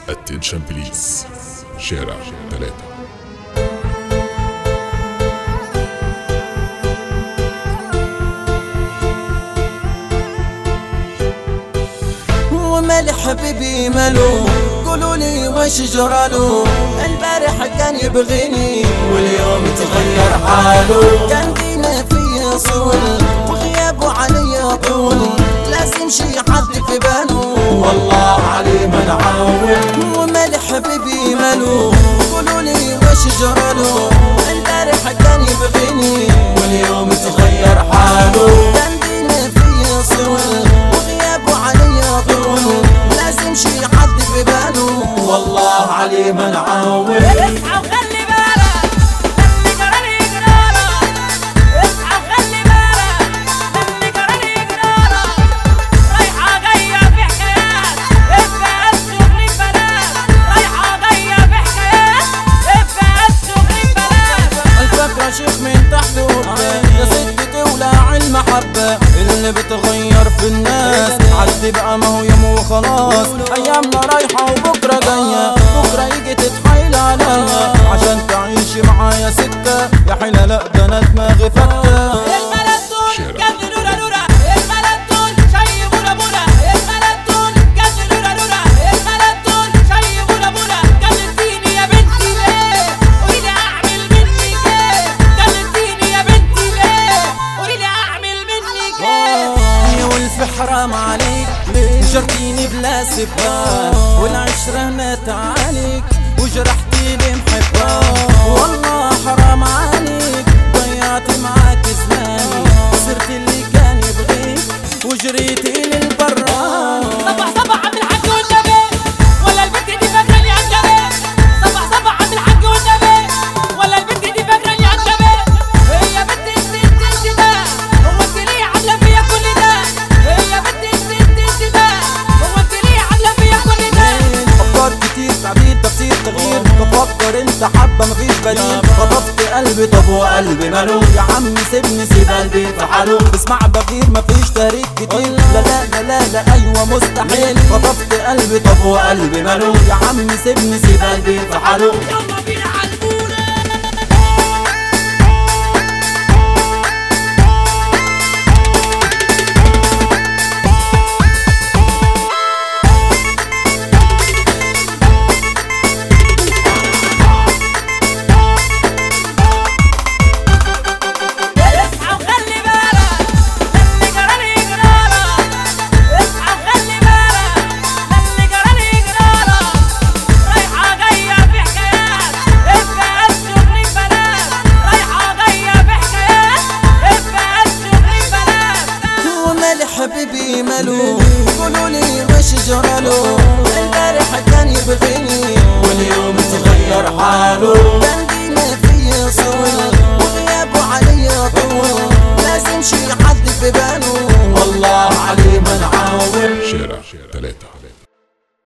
اتنشن بليز شارع ثلاثة ومال حبيبي مالو قولوا لي وش جراله البارح كان يبغيني واليوم تغير حاله كان دينا في صول وغيابه علي طول لازم شي حد في باله والله علي من عاون ومال حبيبي مالو قولوا لي وش جراله البارح كان يبغيني واليوم تغير حاله كان دينا في صول وغيابه علي طول لازم شي حد في باله والله علي من عاون اصحى وخلي بالك اللي جرالي جرالك اصحى وخلي بالك اللي جرالي جرالك رايحة جاية في حكايات ابقى شغلي ببلاش رايحة جاية في حكايات ابقى شغلي ببلاش الفكرة شيخ من تحت وقدام يا ست تولع المحبة اللي بتغير في الناس عدي بقى ما هو يوم وخلاص ايامنا رايحة وبكرة جاية بكرة يجي تتحايل عليا عشان تعيشي معايا سكة يا حلا لا ده انا دماغي فكة البلد دول شارع. جد نورا نورا البلد دول شي بولا بولا البلد دول جد نورا نورا البلد دول شي بولا بولا جلدتيني يا بنتي ليه قولي لي اعمل منك ايه جلدتيني يا بنتي ليه قولي لي اعمل منك ايه يا والف حرام عليك جرتيني بلا سبان والعشرة مات عليك وجرحتي لي محبة والله حرام عليك ضيعت معاك زماني صرت اللي كان يبغيك وجريتي للبران صبح صبح عبد الحاج والنبي ولا البنت دي فاكراني عجبي صبح صبح عبد الحاج والنبي ولا البنت دي فاكراني عجبي هي بنت انت انت انت ده هو انت ليه عامله فيا كل ده هي بنت انت انت انت ده هو انت ليه عامله فيا كل ده افكار كتير تعديل تفسير تغيير بفكر انت حبه مفيش بديل خطفت قلبي طب وقلبي ماله يا عم سيبني سيب قلبي في حاله اسمع بغير مفيش تاريخ كتير لا لا لا لا لا ايوه مستحيل خطفت قلبي طب وقلبي ماله يا عم سيبني سيب قلبي في حاله يلا بينا على البوله اصحى وخلي بالك اللي جرالي جرالك اصحى وخلي بالك اللي جرالي جرالك رايحة جاية في حكايات ابقى شغلي ببلاش رايحة جاية في حكايات ابقى شغلي ببلاش ومال حبيبي ماله قولوا لي وش جراله البارح كان يبغيني واليوم تغير حاله كان دينا في صول وغيابه علي طول لازم شي حد في باله والله علي من عاون شارع ثلاثة